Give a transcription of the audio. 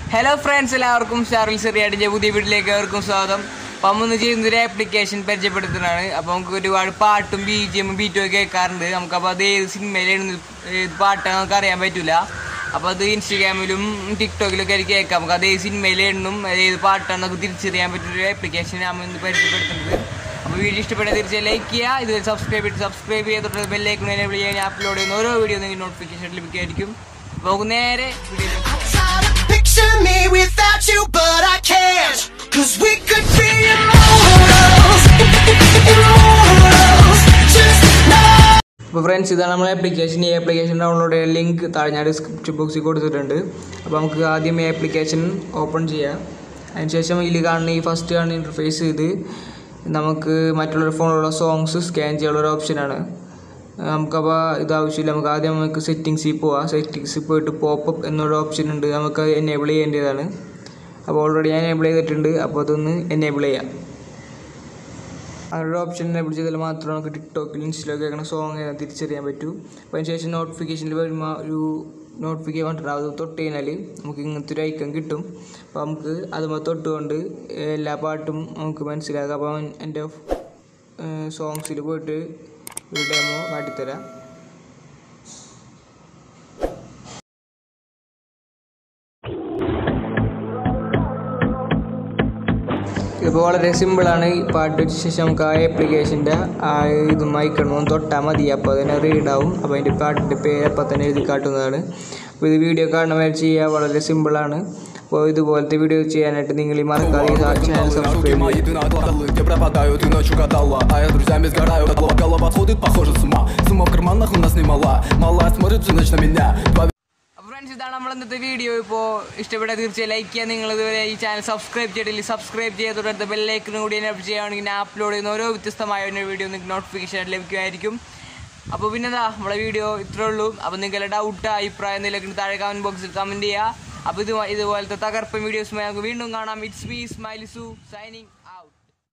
Hello friends എല്ലാവർക്കും സ്റ്റാറിൽ ചെറിയാടിൻ്റെ പുതിയ വീട്ടിലേക്ക് ഏവർക്കും സ്വാഗതം അപ്പം നമ്മൾ ഇന്ന് ചെയ്യുന്ന ഒരു ആപ്ലിക്കേഷൻ പരിചയപ്പെടുത്തുന്നതാണ് അപ്പോൾ നമുക്ക് ഒരുപാട് പാട്ടും ബി ജി എമ്മും ബീറ്റും ഒക്കെ കേൾക്കാറുണ്ട് നമുക്കപ്പോൾ അത് ഏത് സിനിമയിലാണ് ഏത് പാട്ടാണ് നമുക്ക് അറിയാൻ പറ്റില്ല അപ്പോൾ അത് ഇൻസ്റ്റഗ്രാമിലും ടിക്ടോക്കിലൊക്കെ ആയിരിക്കും കേൾക്കാം നമുക്ക് അത് ഏത് സിനിമയിലെണ്ണും ഏത് പാട്ടാണ് നമുക്ക് തിരിച്ചറിയാൻ പറ്റുന്ന ഒരു ആപ്ലിക്കേഷൻ നമ്മൾ ഇന്ന് പരിചയപ്പെടുത്തുന്നത് അപ്പോൾ വീഡിയോ ഇഷ്ടപ്പെട്ട തീർച്ചയായും ലൈക്ക് ചെയ്യുക ഇത് സബ്സ്ക്രൈബ് ചെയ്ത് സബ്സ്ക്രൈബ് ചെയ്തിട്ട് ബെല്ലൈക്കൺ എനേബിൾ ചെയ്യാൻ അപ്ലോഡ് ചെയ്യുന്ന ഓരോ വീഡിയോ നിങ്ങൾക്ക് നോട്ടിഫിക്കേഷൻ ലഭിക്കുമായിരിക്കും അപ്പോൾ നമുക്ക് നേരെ video Try to picture me without you, but I can't. Cause we could be immortals. Immortals. Just know. അപ്പോൾ ഫ്രണ്ട്സ് ഇതാണ് നമ്മളെ ആപ്ലിക്കേഷൻ ഈ ആപ്ലിക്കേഷൻ ഡൗൺലോഡ് ചെയ്യാൻ ലിങ്ക് താഴെ ഞാൻ ഡിസ്ക്രിപ്ഷൻ ബോക്സിൽ കൊടുത്തിട്ടുണ്ട് അപ്പോൾ നമുക്ക് ആദ്യം ഈ ആപ്ലിക്കേഷൻ ഓപ്പൺ ചെയ്യാം അതിനുശേഷം ഇതിൽ കാണുന്ന ഈ ഫസ്റ്റ് കാണുന്ന ഇൻ്റർഫേസ് ഇത് നമുക്ക് മറ്റുള്ള ഫോണിലുള്ള സോങ്സ് സ്കാൻ ചെയ്യാനുള്ള ഒരു ഓപ്ഷനാണ് നമുക്കപ്പോൾ ഇത് ആവശ്യമില്ല നമുക്ക് ആദ്യം നമുക്ക് സെറ്റിങ്സിൽ പോവാം സെറ്റിങ്സിൽ പോയിട്ട് പോപ്പപ്പ് എന്നൊരു ഓപ്ഷൻ ഉണ്ട് നമുക്ക് എനേബിൾ ചെയ്യേണ്ടതാണ് അപ്പോൾ ഓൾറെഡി ഞാൻ എനേബിൾ ചെയ്തിട്ടുണ്ട് അപ്പോൾ അതൊന്ന് എനേബിൾ ചെയ്യാം അങ്ങനെ ഓപ്ഷൻ എനേബിൾ ചെയ്താൽ മാത്രമേ നമുക്ക് ടിക്ടോക്കിൽ ഇൻസ്റ്റയിലൊക്കെ കേൾക്കുന്ന സോങ് തിരിച്ചറിയാൻ പറ്റൂ അപ്പോൾ അതിന് ശേഷം നോട്ടിഫിക്കേഷനിൽ വരുമ്പോൾ ഒരു നോട്ടിഫിക്കേഷൻ കണ്ടിട്ടുണ്ടാവും അത് തൊട്ട് കഴിഞ്ഞാൽ നമുക്ക് ഇങ്ങനത്തെ ഒരു ഐക്കൺ കിട്ടും അപ്പോൾ നമുക്ക് അതുമ്പോൾ തൊട്ടുകൊണ്ട് എല്ലാ പാട്ടും നമുക്ക് മനസ്സിലാക്കാം അപ്പോൾ എൻ്റെ സോങ്സിൽ പോയിട്ട് ഒരു ഡെമോ കാട്ടിത്തരാം ഇപ്പോൾ വളരെ സിമ്പിളാണ് ഈ പാട്ട് വെച്ച ശേഷം നമുക്ക് ആ ആപ്ലിക്കേഷൻ്റെ ആ ഇത് മൈക്കണം തൊട്ടാൽ മതി അപ്പോൾ അതിനെ റീഡ് ആവും അപ്പോൾ അതിൻ്റെ പാട്ടിൻ്റെ പേര് അപ്പോൾ തന്നെ എഴുതി കാട്ടുന്നതാണ് അപ്പോൾ ഇത് വീഡിയോ കാണുന്നവരെ ചെയ്യുക വളരെ സിമ്പിളാണ് അപ്പോൾ ഇതുപോലത്തെ വീഡിയോ ചെയ്യാനായിട്ട് നിങ്ങൾ ഈ മറക്കാതെ ഈ ചാനൽ സബ്സ്ക്രൈബ് Руки мои, ты на отвалы, где пропадаю, ты ночью гадала А я с друзьями сгораю, голова, голова сходит, похоже, с ума Сумма в карманах у нас немала, малая смотрит всю ночь на меня Два അപ്പോൾ ഫ്രണ്ട്സ് ഇതാണ് നമ്മൾ ഇന്നത്തെ വീഡിയോ ഇപ്പോൾ ഇഷ്ടപ്പെട്ട തീർച്ചയായും ലൈക്ക് ചെയ്യുക നിങ്ങൾ ഇതുവരെ ഈ ചാനൽ സബ്സ്ക്രൈബ് ചെയ്തിട്ടില്ല സബ്സ്ക്രൈബ് ചെയ്ത് തൊട്ടടുത്ത ബെല്ലൈക്കനും കൂടി എനേബിൾ ചെയ്യുകയാണെങ്കിൽ ഞാൻ അപ്ലോഡ് ചെയ്യുന്ന ഓരോ വ്യത്യസ്തമായ ഒരു വീഡിയോ നിങ്ങൾക്ക് നോട്ടിഫിക്കേഷൻ ലഭിക്കുമായിരിക്കും അപ്പോൾ പിന്നെന്താ നമ്മളെ വീഡിയോ ഇത്രേ ഉള്ളൂ അപ്പോൾ നിങ്ങൾക്ക് ഡൗട്ട് അഭിപ്രായം എന്തെങ്കിലും താഴെ കമൻറ്റ് ബോക്സിൽ കമൻറ്റ് ചെയ്യുക അപ്പോൾ ഇത് ഇതുപോലത്തെ തകർപ്പൻ വീഡിയോസുമായി നമുക്ക് വീണ്ടും കാണാം ഇറ്റ്സ് മീ സ്മൈലിസു സൈനിങ്